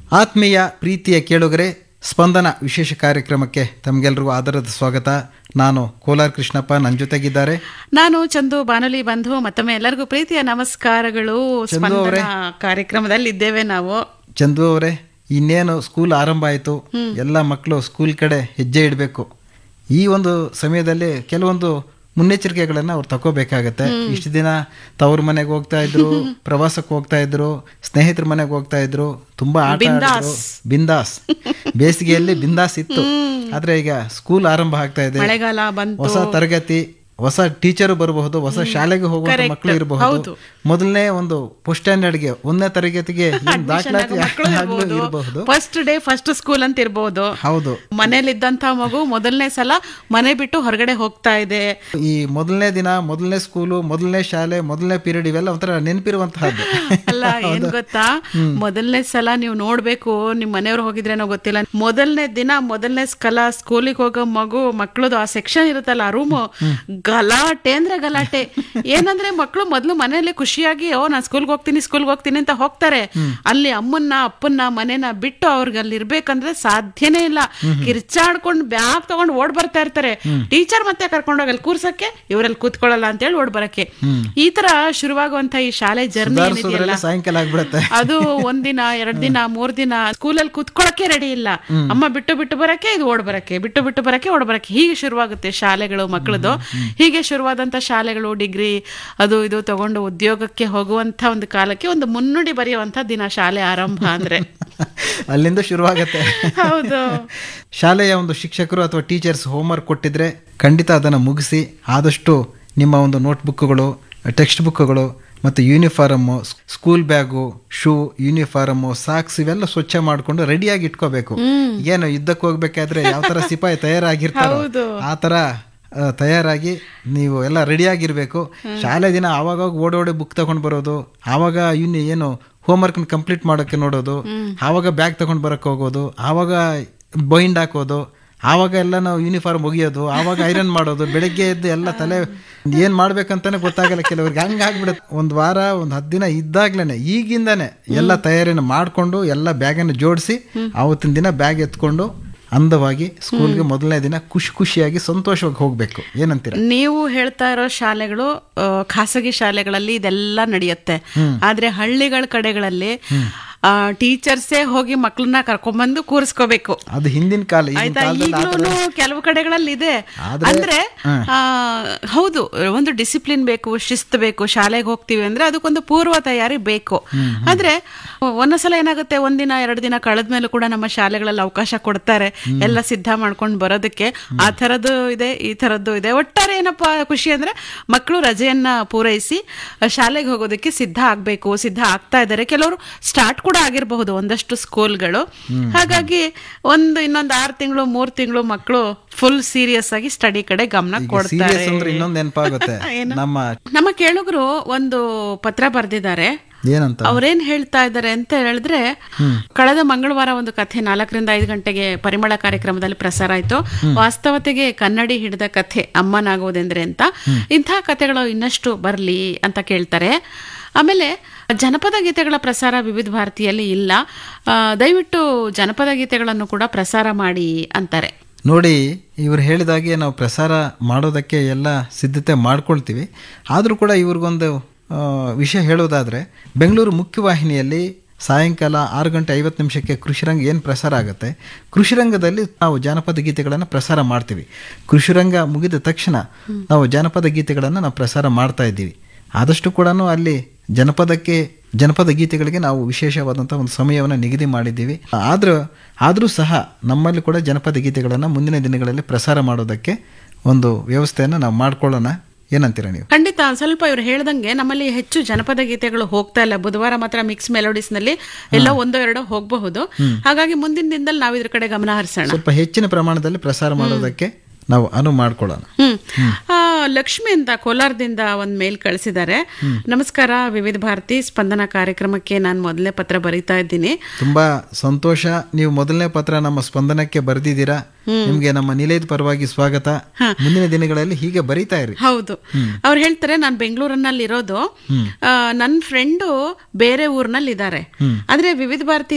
ಆತ್ಮೀಯ ಪ್ರೀತಿಯ ಕೇಳುಗರೆ ಸ್ಪಂದನ ವಿಶೇಷ ಕಾರ್ಯಕ್ರಮಕ್ಕೆ ತಮಗೆಲ್ರಿಗೂ ಆದರದ ಸ್ವಾಗತ ನಾನು ಕೋಲಾರ್ ಕೃಷ್ಣಪ್ಪ ನನ್ನ ಜೊತೆಗಿದ್ದಾರೆ ನಾನು ಚಂದು ಬಾನುಲಿ ಬಂಧು ಮತ್ತೊಮ್ಮೆ ಎಲ್ಲರಿಗೂ ಪ್ರೀತಿಯ ನಮಸ್ಕಾರಗಳು ಚಂದು ಅವರೇ. ಸ್ಪಂದನ ಕಾರ್ಯಕ್ರಮದಲ್ಲಿ ಇದ್ದೇವೆ ನಾವು ಚಂದು ಅವರೇ ಇನ್ನೇನು ಸ್ಕೂಲ್ ಆರಂಭ ಆಯಿತು ಎಲ್ಲ ಮಕ್ಕಳು ಸ್ಕೂಲ್ ಕಡೆ ಹೆಜ್ಜೆ ಇಡಬೇಕು ಈ ಒಂದು ಸಮಯದಲ್ಲಿ ಕೆಲವೊಂದು ಮುನ್ನೆಚ್ಚರಿಕೆಗಳನ್ನು ಅವ್ರು ತಗೋಬೇಕಾಗತ್ತೆ ಇಷ್ಟು ದಿನ ತವ್ರ ಮನೆಗೆ ಹೋಗ್ತಾ ಇದ್ರು ಪ್ರವಾಸಕ್ಕೆ ಹೋಗ್ತಾ ಇದ್ರು ಸ್ನೇಹಿತರ ಮನೆಗೆ ಹೋಗ್ತಾ ಇದ್ರು ತುಂಬಾ ಆಟ ಆಡಿದ್ರು ಬಿಂದಾಸ್ ಬೇಸಿಗೆಯಲ್ಲಿ ಬಿಂದಾಸ್ ಇತ್ತು ಆದ್ರೆ ಈಗ ಸ್ಕೂಲ್ ಆರಂಭ ಆಗ್ತಾ ಇದೆ ಮಳೆಗಾಲ ಬಂತು ಹೊಸ ತರಗತಿ ಹೊಸ ಟೀಚರು ಬರಬಹುದು ಹೊಸ ಶಾಲೆಗೆ ಹೋಗುವಂತ ಮಕ್ಕಳು ಇರಬಹುದು ಮೊದಲನೇ ಒಂದು ಫಸ್ಟ್ ಸ್ಟ್ಯಾಂಡರ್ಡ್ಗೆ ಒಂದನೇ ತರಗತಿಗೆ ಏನ್ ದಾಖಲಾತಿ ಆಗ್ಲೂ ಇರಬಹುದು ಫಸ್ಟ್ ಡೇ ಫಸ್ಟ್ ಸ್ಕೂಲ್ ಅಂತ ಇರ್ಬೋದು ಹೌದು ಮನೇಲಿದ್ದಂತ ಮಗು ಮೊದಲನೇ ಸಲ ಮನೆ ಬಿಟ್ಟು ಹೊರಗಡೆ ಹೋಗ್ತಾ ಇದೆ ಈ ಮೊದಲನೇ ದಿನ ಮೊದಲನೇ ಸ್ಕೂಲು ಮೊದಲನೇ ಶಾಲೆ ಮೊದಲನೇ ಪೀರಿಯಡ್ ಇವೆಲ್ಲ ಒಂಥರ ನೆನಪಿರುವಂತಹದ್ದು ಅಲ್ಲ ಏನ್ ಗೊತ್ತಾ ಮೊದಲನೇ ಸಲ ನೀವು ನೋಡ್ಬೇಕು ನಿಮ್ ಮನೆಯವ್ರು ಹೋಗಿದ್ರೇನೋ ಗೊತ್ತಿಲ್ಲ ಮೊದಲನೇ ದಿನ ಮೊದಲನೇ ಸ್ಕಲ ಸ್ಕೂಲಿಗೆ ಹೋಗೋ ಮಗು ಮಕ್ಳದು ಆ ಸೆಕ್ಷನ್ ಇರುತ್ತಲ್ಲ ಆ ರೂಮು ಗಲಾಟೆ ಅಂದ್ರೆ ಗಲಾಟೆ ಏನಂದ್ರೆ ಮಕ್ಳು ಮೊದ್ಲು ಮನೆಯಲ್ಲಿ ಖುಷಿಯಾಗಿ ಓ ನಾನ್ ಸ್ಕೂಲ್ಗೆ ಹೋಗ್ತೀನಿ ಸ್ಕೂಲ್ಗೆ ಹೋಗ್ತೀನಿ ಅಂತ ಹೋಗ್ತಾರೆ ಅಲ್ಲಿ ಅಮ್ಮನ್ನ ಅಪ್ಪನ್ನ ಮನೆನ ಬಿಟ್ಟು ಅವ್ರಿಗೆ ಅಲ್ಲಿ ಇರ್ಬೇಕಂದ್ರೆ ಸಾಧ್ಯನೇ ಇಲ್ಲ ಕಿರ್ಚಾಡ್ಕೊಂಡು ಬ್ಯಾಗ್ ತಗೊಂಡು ಓಡ್ ಬರ್ತಾ ಇರ್ತಾರೆ ಟೀಚರ್ ಮತ್ತೆ ಕರ್ಕೊಂಡೋಗಿ ಅಲ್ಲಿ ಕೂರ್ಸಕ್ಕೆ ಇವರಲ್ಲಿ ಕೂತ್ಕೊಳ್ಳಲ್ಲ ಅಂತ ಹೇಳಿ ಓಡ್ ಬರಕ್ಕೆ ಈ ತರ ಶುರುವಾಗುವಂತ ಈ ಶಾಲೆ ಜರ್ನಿ ಏನಿದೆಯಲ್ಲ ಸುಧಾರಿಸೋದ್ರಲ್ಲೇ ಸಾಯಂಕಾಲ ಆಗ್ಬಿಡತ್ತೆ ಅದು ಒಂದಿನ ಎರಡ್ ದಿನ ಮೂರ್ ದಿನ ಸ್ಕೂಲಲ್ಲಿ ಕೂತ್ಕೊಳಕ್ಕೆ ರೆಡಿ ಇಲ್ಲ ಅಮ್ಮ ಬಿಟ್ಟು ಬಿಟ್ಟು ಬರಕ್ಕೆ ಇದು ಓಡ್ ಬರಕ್ಕೆ ಬಿಟ್ಟು ಬಿಟ್ಟು ಬರಕ್ಕೆ ಓಡ್ ಬರಕ್ಕೆ ಹೀಗೆ ಶುರುವಾಗುತ್ತೆ ಶಾಲೆಗಳು ಮಕ್ಕಳದು ಹೀಗೆ ಶುರುವಾದಂತ ಶಾಲೆಗಳು ಡಿಗ್ರಿ ಅದು ಇದು ತಗೊಂಡು ಉದ್ಯೋಗಕ್ಕೆ ಹೋಗುವಂತ ಒಂದು ಕಾಲಕ್ಕೆ ಒಂದು ಮುನ್ನುಡಿ ಬರೆಯುವಂತ ದಿನ ಶಾಲೆ ಆರಂಭ ಅಂದ್ರೆ ಅಲ್ಲಿಂದ ಶುರುವಾಗತ್ತೆ ಹೌದು ಶಾಲೆಯ ಒಂದು ಶಿಕ್ಷಕರು ಅಥವಾ ಟೀಚರ್ಸ್ ಹೋಮ್ವರ್ಕ್ ಕೊಟ್ಟಿದ್ರೆ ಖಂಡಿತ ಅದನ್ನು ಮುಗಿಸಿ ಆದಷ್ಟು ನಿಮ್ಮ ಒಂದು ನೋಟ್ಬುಕ್ಗಳು ಟೆಕ್ಸ್ಟ್ ಬುಕ್ಗಳು ಮತ್ತು uniform school bag shoe uniform socks ಇವೆಲ್ಲ ಸ್ವಚ್ಛ ಮಾಡಿಕೊಂಡು ರೆಡಿಯಾಗಿ ಇಟ್ಕೋಬೇಕು ಏನು ಯುದ್ಧಕ್ಕೆ ಹೋಗ್ಬೇಕಾದ್ರೆ ಯಾವ ಥರ ಸಿಪಾಯಿ ತಯಾರಾಗಿರ್ತಾರೋ ಆ ಥರ ಆ, ತಯಾರಾಗಿ ನೀವು ಎಲ್ಲ ರೆಡಿಯಾಗಿರ್ಬೇಕು ಶಾಲೆ ದಿನ ಆವಾಗ ಓಡೋಡಿ ಬುಕ್ ತಗೊಂಡು ಬರೋದು ಆವಾಗ ಇನ್ನು ಏನು ಹೋಮ್ವರ್ಕ್ನ ಕಂಪ್ಲೀಟ್ ಮಾಡೋಕ್ಕೆ ನೋಡೋದು ಆವಾಗ ಬ್ಯಾಗ್ ತಗೊಂಡು ಬರಕ್ಕೆ ಹೋಗೋದು ಆವಾಗ ಬೈಂಡ್ ಹಾಕೋದು ಆವಾಗ ಎಲ್ಲ ನಾವು ಯೂನಿಫಾರ್ಮ್ ಒಗಿಯೋದು ಆವಾಗ ಐರನ್ ಮಾಡೋದು ಬೆಳಗ್ಗೆ ಎದ್ದು ಎಲ್ಲ ತಲೆ ಏನ್ ಮಾಡ್ಬೇಕಂತಾನೆ ಗೊತ್ತಾಗಲ್ಲ ಕೆಲವ್ರಿಗೆ ಹಂಗ ಆಗ್ಬಿಡುತ್ತೆ ಒಂದ್ ವಾರ ಒಂದ್ ಹತ್ತು ದಿನ ಇದ್ದಾಗ್ಲೇನೆ ಈಗಿಂದಾನೆ ಎಲ್ಲ ತಯಾರಿನ ಮಾಡ್ಕೊಂಡು ಎಲ್ಲ ಬ್ಯಾಗನ್ನು ಜೋಡಿಸಿ ಆವತ್ತಿನ ದಿನ ಬ್ಯಾಗ್ ಎತ್ಕೊಂಡು ಅಂದವಾಗಿ ಸ್ಕೂಲ್ಗೆ ಮೊದಲನೇ ದಿನ ಖುಷಿ ಖುಷಿಯಾಗಿ ಸಂತೋಷವಾಗಿ ಹೋಗ್ಬೇಕು ಏನಂತೀರ ನೀವು ಹೇಳ್ತಾ ಇರೋ ಶಾಲೆಗಳು ಆ, ಖಾಸಗಿ ಶಾಲೆಗಳಲ್ಲಿ ಇದೆಲ್ಲ ನಡೆಯುತ್ತೆ ಆದ್ರೆ ಹಳ್ಳಿಗಳ ಕಡೆಗಳಲ್ಲಿ ಟೀಚರ್ಸೇ ಹೋಗಿ ಮಕ್ಕಳನ್ನ ಕರ್ಕೊಂಡ್ಬಂದು ಕೂರಿಸ್ಕೋಬೇಕು ಅದು ಹಿಂದಿನ ಕಾಲ ಈಗಿನ ಆಯ್ತಾ ಕಾಲದಲ್ಲಿ ಆ ಥರ- ಈಗ್ಲೂನು ಕೆಲವು ಕಡೆಗಳಲ್ಲಿ ಇದೆ ಆದ್ರೆ- ಅಂದ್ರೆ ಆ, ಹೌದು ಒಂದು ಡಿಸಿಪ್ಲಿನ್ ಬೇಕು ಶಿಸ್ತು ಬೇಕು ಶಾಲೆಗೆ ಹೋಗ್ತೀವಿ ಅಂದ್ರೆ ಅದಕ್ಕೊಂದು ಪೂರ್ವ ತಯಾರಿ ಬೇಕು ಆದ್ರೆ ಒಂದೊಂದ್ಸಲ ಏನಾಗುತ್ತೆ ಒಂದಿನ ಎರಡು ದಿನ ಕಳೆದ ಮೇಲೂ ಕೂಡ ನಮ್ಮ ಶಾಲೆಗಳಲ್ಲಿ ಅವಕಾಶ ಕೊಡ್ತಾರೆ ಎಲ್ಲ ಸಿದ್ಧ ಮಾಡ್ಕೊಂಡು ಬರೋದಕ್ಕೆ ಆ ಥರದ್ದು ಇದೆ ಈ ಥರದ್ದು ಇದೆ ಒಟ್ಟಾರೆ ಏನಪ್ಪಾ ಖುಷಿ ಅಂದ್ರೆ ಮಕ್ಕಳು ರಜೆಯನ್ನ ಪೂರೈಸಿ ಶಾಲೆಗೆ ಹೋಗೋದಕ್ಕೆ ಸಿದ್ಧ ಆಗ್ಬೇಕು ಸಿದ್ಧ ಆಗ್ತಾ ಇದ್ದಾರೆ ಕೆಲವರು ಸ್ಟಾರ್ಟ್ ಕೂಡ ಆಗಿರಬಹುದು ಒಂದಷ್ಟು ಸ್ಕೂಲ್ಗಳು ಹಾಗಾಗಿ ಒಂದು ಇನ್ನೊಂದು ಆರು ತಿಂಗಳು ಮೂರ್ ತಿಂಗಳು ಮಕ್ಕಳು ಫುಲ್ ಸೀರಿಯಸ್ ಆಗಿ ಸ್ಟಡಿ ಕಡೆ ಗಮನ ಕೊಡ್ತಾರೆ ಸೀರಿಯಸ್ ಅಂದ್ರೆ ಇನ್ನೊಂದು ನೆನಪಾಗುತ್ತೆ ನಮ್ಮ ನಮ್ಮ ಕೇಳುಗರು ಒಂದು ಪತ್ರ ಬರೆದಿದ್ದಾರೆ ಏನಂತ ಅವ್ರೇನ್ ಹೇಳ್ತಾ ಇದ್ದಾರೆ ಅಂತ ಹೇಳಿದ್ರೆ ಕಳೆದ ಮಂಗಳವಾರ ಒಂದು ಕಥೆ ನಾಲ್ಕರಿಂದ ಐದು ಗಂಟೆಗೆ ಪರಿಮಳ ಕಾರ್ಯಕ್ರಮದಲ್ಲಿ ಪ್ರಸಾರ ಆಯ್ತು ವಾಸ್ತವತೆಗೆ ಕನ್ನಡಿ ಹಿಡಿದ ಕಥೆ ಅಮ್ಮನಾಗೋದೆಂದ್ರೆ ಅಂತ ಇಂಥ ಕಥೆಗಳು ಇನ್ನಷ್ಟು ಬರ್ಲಿ ಅಂತ ಕೇಳ್ತಾರೆ ಆಮೇಲೆ ಜನಪದ ಗೀತೆಗಳ ಪ್ರಸಾರ ವಿವಿಧ ಭಾರತಿಯಲ್ಲಿ ಇಲ್ಲ ಆ, ದಯವಿಟ್ಟು ಜನಪದ ಗೀತೆಗಳನ್ನು ಕೂಡ ಪ್ರಸಾರ ಮಾಡಿ ಅಂತಾರೆ ನೋಡಿ ಇವ್ರು ಹೇಳಿದಾಗೆ ನಾವು ಪ್ರಸಾರ ಮಾಡೋದಕ್ಕೆ ಎಲ್ಲ ಸಿದ್ಧತೆ ಮಾಡ್ಕೊಳ್ತೀವಿ ಆದರೂ ಕೂಡ ಇವ್ರಿಗೊಂದು ಆ, ವಿಷಯ ಹೇಳೋದಾದರೆ ಬೆಂಗಳೂರು ಮುಖ್ಯವಾಹಿನಿಯಲ್ಲಿ ಸಾಯಂಕಾಲ ಆರು ಗಂಟೆ ಐವತ್ತು ನಿಮಿಷಕ್ಕೆ ಕೃಷಿರಂಗ ಏನು ಪ್ರಸಾರ ಆಗುತ್ತೆ ಕೃಷಿರಂಗದಲ್ಲಿ ನಾವು ಜಾನಪದ ಗೀತೆಗಳನ್ನು ಪ್ರಸಾರ ಮಾಡ್ತೀವಿ ಕೃಷಿರಂಗ ಮುಗಿದ ತಕ್ಷಣ ನಾವು ಜಾನಪದ ಗೀತೆಗಳನ್ನು ನಾವು ಪ್ರಸಾರ ಮಾಡ್ತಾ ಇದ್ದೀವಿ ಆದಷ್ಟು ಕೂಡ ಅಲ್ಲಿ ಜನಪದಕ್ಕೆ ಜನಪದ ಗೀತೆಗಳಿಗೆ ನಾವು ವಿಶೇಷವಾದಂಥ ಒಂದು ಸಮಯವನ್ನು ನಿಗದಿ ಮಾಡಿದ್ದೀವಿ ಆದರೂ ಆದರೂ ಸಹ ನಮ್ಮಲ್ಲಿ ಕೂಡ ಜನಪದ ಗೀತೆಗಳನ್ನು ಮುಂದಿನ ದಿನಗಳಲ್ಲಿ ಪ್ರಸಾರ ಮಾಡೋದಕ್ಕೆ ಒಂದು ವ್ಯವಸ್ಥೆಯನ್ನು ನಾವು ಮಾಡ್ಕೊಳ್ಳೋಣ ಏನಂತೀರ ನೀವು ಖಂಡಿತ ಸ್ವಲ್ಪ ಇವ್ರು ಹೇಳ್ದಂಗೆ ನಮ್ಮಲ್ಲಿ ಹೆಚ್ಚು ಜನಪದ ಗೀತೆಗಳು ಹೋಗ್ತಾ ಇಲ್ಲ ಬುಧವಾರ ಮಾತ್ರ ಮಿಕ್ಸ್ ಮೆಲೋಡಿಸ್ ನಲ್ಲಿ ಎಲ್ಲೋ ಒಂದೋ ಎರಡೋ ಹೋಗಬಹುದು ಹಾಗಾಗಿ ಮುಂದಿನ ದಿನದಲ್ಲಿ ನಾವು ಇದ್ರ ಕಡೆ ಗಮನ ಹರಿಸೋಣ ಸ್ವಲ್ಪ ಹೆಚ್ಚಿನ ಪ್ರಮಾಣದಲ್ಲಿ ಪ್ರಸಾರ ಮಾಡೋದಕ್ಕೆ ನಾವು ಅನುವು ಮಾಡ್ಕೊಳ್ಳೋಣ ಹ್ಮ್ ಆ, ಲಕ್ಷ್ಮಿ ಅಂತ ಕೋಲಾರದಿಂದ ಒಂದ್ ಮೇಲ್ ಕಳಿಸಿದ್ದಾರೆ ನಮಸ್ಕಾರ ವಿವಿಧ ಭಾರತಿ ಸ್ಪಂದನ ಕಾರ್ಯಕ್ರಮಕ್ಕೆ ನಾನು ಮೊದಲನೇ ಪತ್ರ ಬರೀತಾ ಇದ್ದೀನಿ ತುಂಬಾ ಸಂತೋಷ ನೀವು ಮೊದಲನೇ ಪತ್ರ ನಮ್ಮ ಸ್ಪಂದನಕ್ಕೆ ಬರೆದಿದ್ದೀರಾ ನಿಮ್ಗೆ ನಮ್ಮ ನಿಲಯದ ಪರವಾಗಿ ಸ್ವಾಗತ ಮುಂದಿನ ದಿನಗಳಲ್ಲಿ ಹೀಗೆ ಬರೀತಾ ಇರಿ ಹೌದು ಅವ್ರು ಹೇಳ್ತಾರೆ ನಾನು ಬೆಂಗಳೂರಿನಲ್ಲಿ ಇರೋದು ನನ್ನ ಫ್ರೆಂಡು ಬೇರೆ ಊರ್ನಲ್ಲಿ ಇದ್ದಾರೆ ಆದ್ರೆ ವಿವಿಧ ಭಾರತಿ